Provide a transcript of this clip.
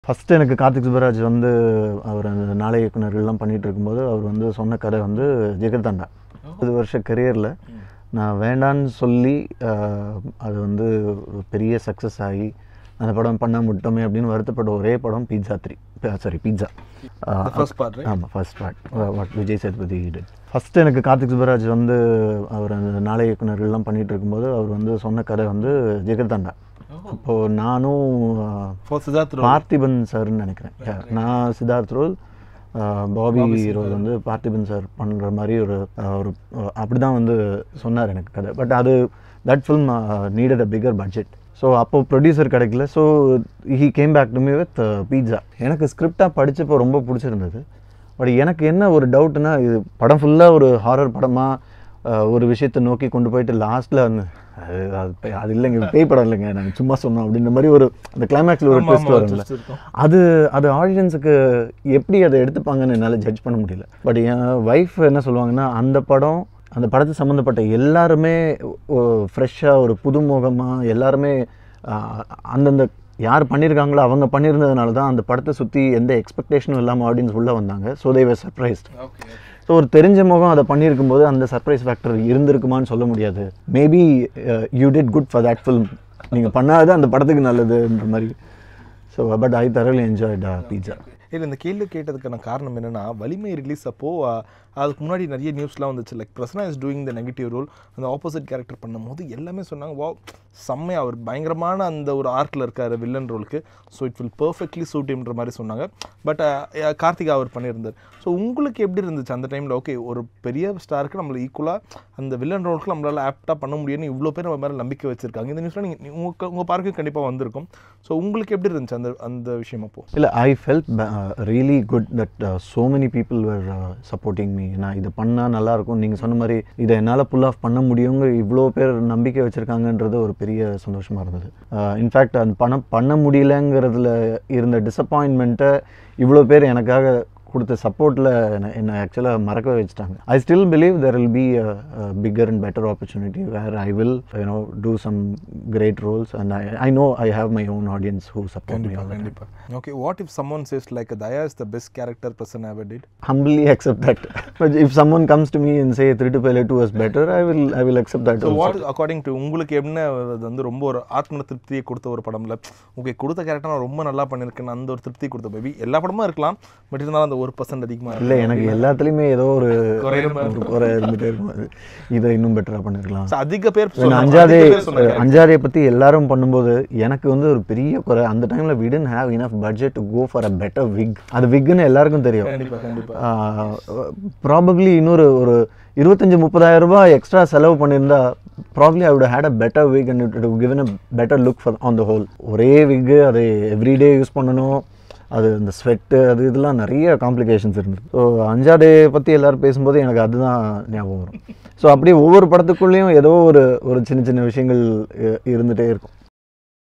First எனக்கு கார்த்திக் சுப்பராஜ் வந்து அவர் அந்த நாளை இயக்குனர்கள்லாம் பண்ணிகிட்டு இருக்கும்போது அவர் வந்து சொன்ன கதை வந்து ஜெகதாண்டா இருபது வருஷ கரியரில் நான் வேண்டான்னு சொல்லி ஆஹ், அது வந்து ஒரு பெரிய சக்ஸஸ் ஆகி அந்த படம் பண்ண முட்டோமே அப்படின்னு வருத்தப்பட்ட ஒரே படம் pizza three sorry pizza first part ஆமாம் first part what Vijay Sethupathi did first எனக்கு கார்த்திக் சுப்பராஜ் வந்து அவர் அந்த நாளை இயக்குனர்கள்லாம் பண்ணிகிட்டு இருக்கும்போது அவர் வந்து சொன்ன கதை வந்து ஜெகதாண்டா அப்போது நானும் ஆஹ், ஃபார் சித்தார்த் ரோல் பார்த்திபன் சார்னு நினைக்கிறேன் Yeah, நான் சித்தார்த் ரோல் ஆஹ், பாபி ரோல் வந்து பார்த்திபன் சார் பண்ணுற மாதிரி ஒரு ஆஹ், ஒரு அப்படி தான் வந்து சொன்னார் எனக்கு கதை பட் அது that film needed a bigger budget so அப்போ ப்ரொடியூசர் கிடைக்கல so he came back to me with pizza எனக்கு ஸ்கிரிப்டாக படிச்சப்போ ரொம்ப பிடிச்சிருந்தது பட் எனக்கு என்ன ஒரு டவுட்னா இது படம் ஃபுல்லாக ஒரு ஹாரர் படமாக ஒரு விஷயத்தை நோக்கி கொண்டு போயிட்டு லாஸ்ட்டில் வந்து அது அது பே- அது இல்லைங்க பேய் படம் இல்லைங்க நாங்கள் சும்மா சொன்னோம் அப்படின்ற மாதிரி ஒரு அந்த கிளைமேக்ஸில் ஒரு ஆமா, ட்விஸ்ட் ஆமா, வரும்ல twist இருக்கும். அது அது ஆடியன்ஸுக்கு எப்படி அதை எடுத்துப்பாங்கன்னு என்னால் ஜட்ஜ் பண்ண முடியல பட் என் ஒய்ஃப் என்ன சொல்லுவாங்கன்னா அந்த படம் அந்த படத்து சம்மந்தப்பட்ட எல்லாருமே ஃப்ரெஷ்ஷாக ஒரு புதுமுகமாக எல்லாருமே ஆஹ், அந்தந்த யார் பண்ணியிருக்காங்களோ அவங்க பண்ணியிருந்ததுனால தான் அந்த படத்தை சுற்றி எந்த எக்ஸ்பெக்டேஷனும் இல்லாமல் ஆடியன்ஸ் உள்ளே வந்தாங்க so they were surprised okay so ஒரு தெரிஞ்ச முகம் அதை பண்ணியிருக்கும் போது அந்த சர்ப்ரைஸ் ஃபேக்டர் இருந்திருக்குமான்னு சொல்ல முடியாது maybe you did good for that film நீங்கள் பண்ணாதது அந்த படத்துக்கு நல்லதுன்ற மாதிரி so but I thoroughly enjoyed pizza இல்லை இந்த கேள்வி கேட்டதுக்கான காரணம் என்னன்னா வலிமை ரிலீஸ் அப்போ அஹ், அதுக்கு முன்னாடி நிறைய நியூஸ்லாம் வந்துச்சு like Prasanna is doing the negative role அந்த ஆப்போசிட் கேரக்டர் பண்ணும்போது எல்லாமே சொன்னாங்க வா செம்மையா அவர் பயங்கரமான அந்த ஒரு ஆர்ட்டில் இருக்காரு வில்லன் ரோலுக்கு ஸோ இட் வில் பர்ஃபெக்ட்லி சூட்ன்ற மாதிரி சொன்னாங்க பட் கார்த்திகா அவர் பண்ணியிருந்தார் ஸோ உங்களுக்கு எப்படி இருந்துச்சு அந்த டைமில் ஓகே ஒரு பெரிய ஸ்டாருக்கு நம்மள ஈக்குவலாக அந்த வில்லன் ரோலுக்கு நம்மளால ஆப்டாக பண்ண முடியும்னு இவ்வளோ பேர் நம்ம மேலே நம்பிக்கை வச்சிருக்காங்க இந்த நியூஸ்லாம் நீங்கள் உங்கள் உங்கள் பார்க்கு கண்டிப்பாக வந்திருக்கும் ஸோ உங்களுக்கு எப்படி இருந்துச்சு அந்த அந்த விஷயம் அப்போ இல்லை I felt really good that so many people were supporting me நான் இதை பண்ணால் நல்லாயிருக்கும் நீங்கள் சொன்ன மாதிரி இதை என்னால் புல் ஆஃப் பண்ண முடியுங்க இவ்வளோ பேர் நம்பிக்கை வச்சுருக்காங்கன்றது ஒரு பெரிய சந்தோஷமாக இருந்தது இன்ஃபேக்ட் அந்த பணம் பண்ண முடியலங்கிறதுல இருந்த டிசப்பாயின்மெண்ட்டை இவ்வளோ பேர் எனக்காக கொடுத்த சப்போர்ட்டில் என்னை ஆக்சுவலாக மறக்க வச்சுட்டாங்க I still believe there will be bigger and better opportunity where I will you know do some great roles and I I know I have my own audience who support me கண்டிப்பா கண்டிப்பா okay what if someone says like Daya is the best character person ever did humbly accept that. But if someone comes to me and say three to pilot two was better, I will I will accept that. So also. What according to உங்களுக்கு என்ன அது வந்து ரொம்ப ஒரு ஆத்ம திருப்தியை கொடுத்த ஒரு படம்ல ஓகே கொடுத்த கேரக்டர் நான் ரொம்ப நல்லா பண்ணியிருக்கேன் அந்த ஒரு திருப்தி கொடுத்த பேபி எல்லா படமும் இருக்கலாம் பட் இருந்தாலும் அந்த ஒரு பர்சன்ட் அதிகமாக இல்லை எனக்கு எல்லாத்துலேயுமே ஏதோ ஒரு குறையிற மாதிரி ஒரு குறை இருந்துகிட்டே இருக்கும் அது இதை இன்னும் பெட்டராக பண்ணிருக்கலாம் So, அதிக பேர் நான் சொன்னாங்க, அஞ்சாதே அதிக பேர் சொன்னாங்க. அஞ்சாதே பற்றி எல்லாரும் பண்ணும்போது எனக்கு வந்து ஒரு பெரிய குறை அந்த டைமில் we didn't have enough budget to go for a better wig அது விக்னு எல்லாருக்கும் தெரியும் கண்டிப்பா கண்டிப்பா ப்ராபப்ளி இன்னொரு ஒரு இருபத்தஞ்சி முப்பதாயிரம் ரூபாய் எக்ஸ்ட்ரா செலவு பண்ணியிருந்தா probably I would had a better wig and it would have given a better look for on the whole ஒரே விக்கு அதை எவ்ரிடே யூஸ் பண்ணணும் அது இந்த ஸ்வெட்டு அது இதெல்லாம் நிறைய காம்ப்ளிகேஷன்ஸ் இருந்தது ஸோ அஞ்சாடே பற்றி எல்லாரும் பேசும்போது எனக்கு அதுதான் ஞாபகம் வரும் ஸோ அப்படியே ஒவ்வொரு படத்துக்குள்ளேயும் ஏதோ ஒரு ஒரு சின்ன சின்ன விஷயங்கள் இ- இருந்துகிட்டே இருக்கும்